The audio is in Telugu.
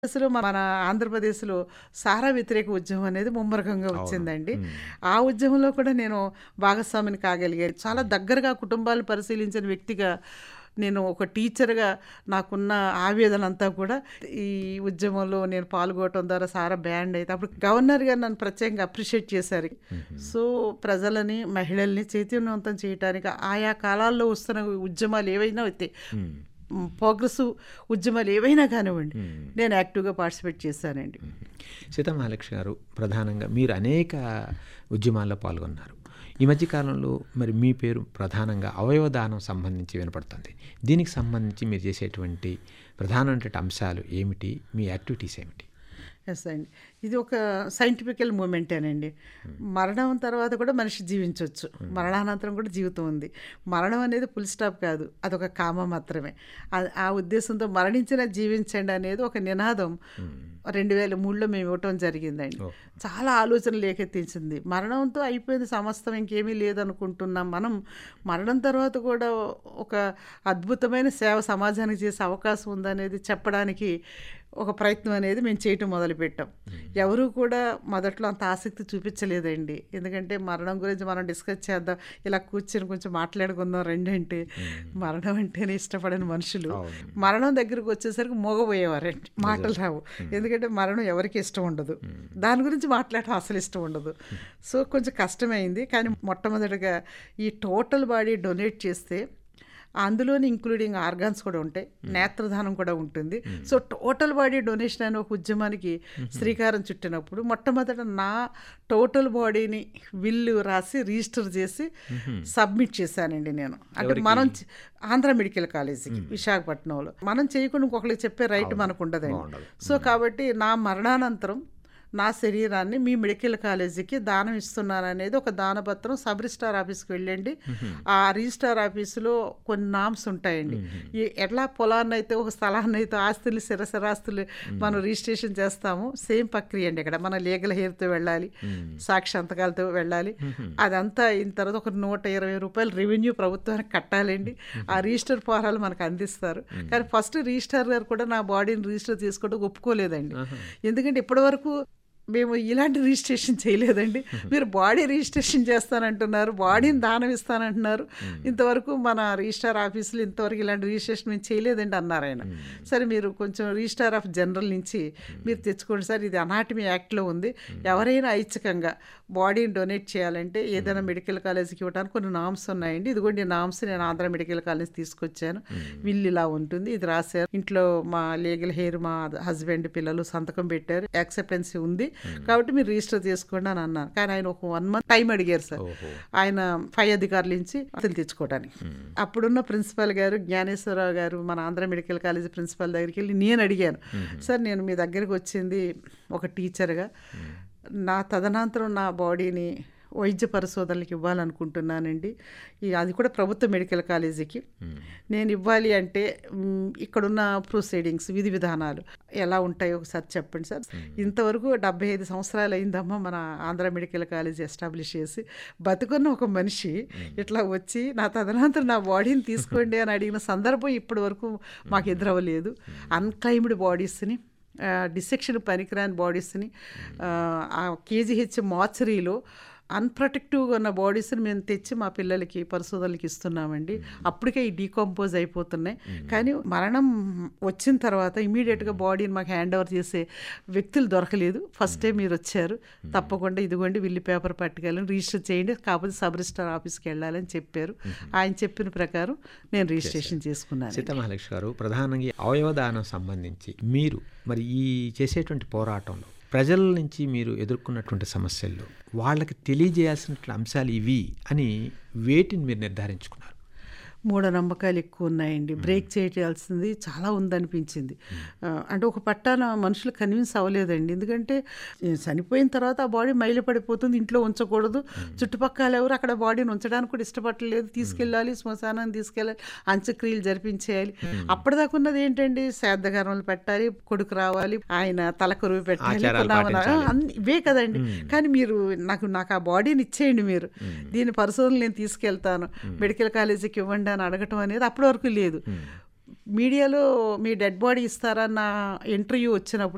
అసలు మన ఆంధ్రప్రదేశ్‌లో సారా వ్యతిరేక ఉద్యమం అనేది ముమ్మరకంగా అవును. వచ్చిందండి. హ్మ్. ఆ ఉద్యమంలో కూడా నేను భాగస్వామిని కాగలిగాను. చాలా దగ్గరగా కుటుంబాలను పరిశీలించిన వ్యక్తిగా నేను ఒక టీచర్‌గా నాకున్న ఆవేదనంతా కూడా ఈ ఉద్యమంలో నేను పాల్గొనటం ద్వారా సారా బ్యాండ్ అయితే అప్పుడు గవర్నర్ గారు నన్ను ప్రత్యేకంగా అప్రిషియేట్ చేశారు. సో, ప్రజలని, మహిళల్ని చైతన్యవంతం చేయటానికి ఆయా కాలాల్లో వస్తున్న ఉద్యమాలు ఏవైనా అయితే హ్మ్. హ్మ్, ప్రోగ్రెసివ్ ఉద్యమాలు ఏవైనా కానివ్వండి, హ్మ్. నేను యాక్టివ్‌గా పార్టిసిపేట్ చేశానండి. సీతామహాలక్ష్మి గారు ప్రధానంగా మీరు అనేక ఉద్యమాల్లో పాల్గొన్నారు. ఈ మధ్య కాలంలో మరి మీ పేరు ప్రధానంగా అవయవ దానం సంబంధించి వినపడుతుంది. దీనికి సంబంధించి మీరు చేసేటువంటి ప్రధానమైనటువంటి అంశాలు ఏమిటి? మీ యాక్టివిటీస్ ఏమిటి? యెస్ అండి. ఇది ఒక సైంటిఫికల్ మూమెంటేనండి. మరణం తర్వాత కూడా మనిషి జీవించొచ్చు. మరణానంతరం కూడా జీవితం ఉంది. మరణం అనేది ఫుల్ స్టాప్ కాదు. అదొక కామ మాత్రమే. అది ఆ ఉద్దేశంతో మరణించినా జీవించండి అనేది ఒక నినాదం 2003లో మేము ఇవ్వటం జరిగిందండి. ఓహ్! చాలా ఆలోచనలు రేకెత్తించింది. మరణంతో అయిపోయింది సమస్తం ఇంకేమీ లేదనుకుంటున్నాం మనం. మరణం తర్వాత కూడా ఒక అద్భుతమైన సేవ సమాజానికి చేసే అవకాశం ఉందనేది చెప్పడానికి ఒక ప్రయత్నం అనేది మేము చేయటం మొదలుపెట్టాం. ఎవరు కూడా మొదట్లో అంత ఆసక్తి చూపించలేదండి. ఎందుకంటే మరణం గురించి మనం డిస్కస్ చేద్దాం. ఇలా కూర్చొని కొంచెం మాట్లాడుకుందాం రండి అంటే మరణం అంటేనే ఇష్టపడని మనుషులు అవును. మరణం దగ్గరికి వచ్చేసరికి మూగబోయేవారండి. మాటలు రావు. ఎందుకంటే మరణం ఎవరికీ ఇష్టం ఉండదు. దాని గురించి మాట్లాడటం అసలు ఇష్టం ఉండదు. సో, కొంచెం కష్టమైంది. కానీ మొట్టమొదటిగా ఈ టోటల్ బాడీ డొనేట్ చేస్తే అందులోని ఇంక్లూడింగ్ ఆర్గాన్స్ కూడా ఉంటాయి. నేత్రదానం కూడా ఉంటుంది. సో, టోటల్ బాడీ డొనేషన్ అనే ఒక ఉద్యమానికి శ్రీకారం చుట్టినప్పుడు మొట్టమొదట నా టోటల్ బాడీని విల్లు రాసి రిజిస్టర్ చేసి సబ్మిట్ చేశానండి నేను. అంటే ఎవరికి? మనం చ- ఆంధ్ర మెడికల్ కాలేజీకి విశాఖపట్నంలో. మనం చేయకుండా ఇంకొకరికి చెప్పే రైట్ అవును. మనకు ఉండదండి. బాగుండదు. సో, కాబట్టి నా మరణానంతరం నా శరీరాన్ని మీ మెడికల్ కాలేజీకి దానం ఇస్తున్నాననేది ఒక దానపత్రం సబ్ రిజిస్టార్ ఆఫీస్కి వెళ్ళండి. ఆ రిజిస్టార్ ఆఫీసులో కొన్ని నామ్స్ ఉంటాయండి. ఈ ఎట్లా పొలాన్ని అయితే ఒక స్థలాన్ని అయితే ఆస్తులు స్థిరస్థిరాస్తులు మనం రిజిస్ట్రేషన్ చేస్తాము సేమ్ ప్రక్రియ అండి ఇక్కడ మన లీగల్ హెయిర్తో వెళ్ళాలి సాక్షి సంతకాలతో వెళ్ళాలి అదంతా అయిన తర్వాత ఒక నూట ఇరవై రూపాయలు రెవెన్యూ ప్రభుత్వానికి కట్టాలండి ఆ రిజిస్టర్ ఫారాలు మనకు అందిస్తారు కానీ ఫస్ట్ రిజిస్టర్ గారు కూడా నా బాడీని రిజిస్టర్ చేసుకోవడం ఒప్పుకోలేదండి ఎందుకంటే ఇప్పటివరకు మేము ఇలాంటి రిజిస్ట్రేషన్ చేయలేదండి మీరు బాడీ రిజిస్ట్రేషన్ చేస్తానంటున్నారు బాడీని దానం ఇస్తానంటున్నారు ఇంతవరకు మన రిజిస్టార్ ఆఫీసులో ఇంతవరకు ఇలాంటి రిజిస్ట్రేషన్ మేము చేయలేదండి అన్నారు ఆయన సరే మీరు కొంచెం రిజిస్టార్ ఆఫ్ జనరల్ నుంచి మీరు తెచ్చుకోండి సార్ ఇది అనాటమీ యాక్ట్లో ఉంది ఎవరైనా ఐచ్ఛికంగా బాడీని డొనేట్ చేయాలంటే ఏదైనా మెడికల్ కాలేజీకి ఇవ్వడానికి కొన్ని నామ్స్ ఉన్నాయండి ఇదిగోండి నామ్స్ నేను ఆంధ్ర మెడికల్ కాలేజ్ తీసుకొచ్చాను విల్ ఇలా ఉంటుంది ఇది రాశారు ఇంట్లో మా లీగల్ హెయిర్ మా హస్బెండ్ పిల్లలు సంతకం పెట్టారు యాక్సెప్టెన్సీ ఉంది కాబట్టి మీరు రిజిస్టర్ చేసుకోండి అని అన్నారు కానీ ఆయన ఒక వన్ మంత్ టైం అడిగారు సార్ ఓహో! ఆయన పై అధికారుల నుంచి అతలు తెచ్చుకోవడానికి అప్పుడున్న ప్రిన్సిపల్ గారు జ్ఞానేశ్వరరావు గారు మన ఆంధ్ర మెడికల్ కాలేజ్ ప్రిన్సిపల్ దగ్గరికి వెళ్ళి నేను అడిగాను సార్ నేను మీ దగ్గరికి వచ్చింది ఒక టీచర్గా నా తదనంతరం నా బాడీని వైద్య పరిశోధనలకు ఇవ్వాలనుకుంటున్నానండి ఈ అది కూడా ప్రభుత్వ మెడికల్ కాలేజీకి నేను ఇవ్వాలి అంటే మ్, ఇక్కడున్న ప్రొసీడింగ్స్ విధి విధానాలు ఎలా ఉంటాయో ఒకసారి చెప్పండి సార్ ఇంతవరకు డెబ్బై ఐదు సంవత్సరాలు అయిందమ్మా మన ఆంధ్ర మెడికల్ కాలేజ్ ఎస్టాబ్లిష్ చేసి బతుకున్న ఒక మనిషి ఇట్లా వచ్చి నా తదనంతరం నా బాడీని తీసుకోండి అని అడిగిన సందర్భం ఇప్పటి వరకు మాకు ఎదురవ్వలేదు అన్క్లైమ్డ్ బాడీస్ని డిసెక్షన్ పనికిరాని బాడీస్ని ఆ కేజీహెచ్ మార్చరీలో అన్ప్రొటెక్టివ్గా ఉన్న బాడీస్ని మేము తెచ్చి మా పిల్లలకి పరిశోధనలకి ఇస్తున్నామండి అప్పటికే ఈ డీకంపోజ్ అయిపోతున్నాయి కానీ మరణం వచ్చిన తర్వాత ఇమీడియట్గా బాడీని మాకు హ్యాండ్ ఓవర్ చేసే వ్యక్తులు దొరకలేదు ఫస్ట్ టైం మీరు వచ్చారు తప్పకుండా ఇదిగోండి విల్లి పేపర్ పట్టుకెళ్ళి రిజిస్టర్ చేయండి కాకపోతే సబ్ రిజిస్టర్ ఆఫీస్కి వెళ్ళాలని చెప్పారు ఆయన చెప్పిన ప్రకారం నేను రిజిస్ట్రేషన్ చేసుకున్నాను సీతామహాలక్ష్మి గారు ప్రధానంగా అవయవ దానం సంబంధించి మీరు మరి ఈ చేసేటువంటి పోరాటంలో ప్రజల నుంచి మీరు ఎదుర్కొన్నటువంటి సమస్యల్లో వాళ్ళకి తెలియజేయాల్సినటువంటి అంశాలు ఇవి అని వేటిని మీరు నిర్ధారించుకున్నారు మూఢనమ్మకాలు ఎక్కువ ఉన్నాయండి బ్రేక్ చేయాల్సింది చాలా ఉందనిపించింది ఆ, అంటే ఒక పట్టాన మనుషులు కన్విన్స్ అవ్వలేదండి ఎందుకంటే ఏ, చనిపోయిన తర్వాత ఆ బాడీ మైలు పడిపోతుంది ఇంట్లో ఉంచకూడదు చుట్టుపక్కల ఎవరు అక్కడ బాడీని ఉంచడానికి కూడా ఇష్టపడలేదు తీసుకెళ్ళాలి శ్మశానాన్ని తీసుకెళ్ళాలి అంత్యక్రియలు జరిపించేయాలి అప్పటిదాకా ఉన్నది ఏంటండి శ్రాద్ధగారంలో పెట్టాలి కొడుకు రావాలి ఆయన తలకొరువు పెట్టాలి ఆచారాలు పునామన- పాటించాలి. అన్ని ఇవే కదండి కానీ మీరు నాకు నాకు ఆ బాడీని ఇచ్చేయండి మీరు దీని పరిశోధనలు నేను తీసుకెళ్తాను మెడికల్ కాలేజీకి ఇవ్వండి అని అడగటం అనేది అప్పటి వరకు లేదు మీడియాలో మీ డెడ్ బాడీ ఇస్తారన్న ఇంటర్వ్యూ వచ్చినప్పుడు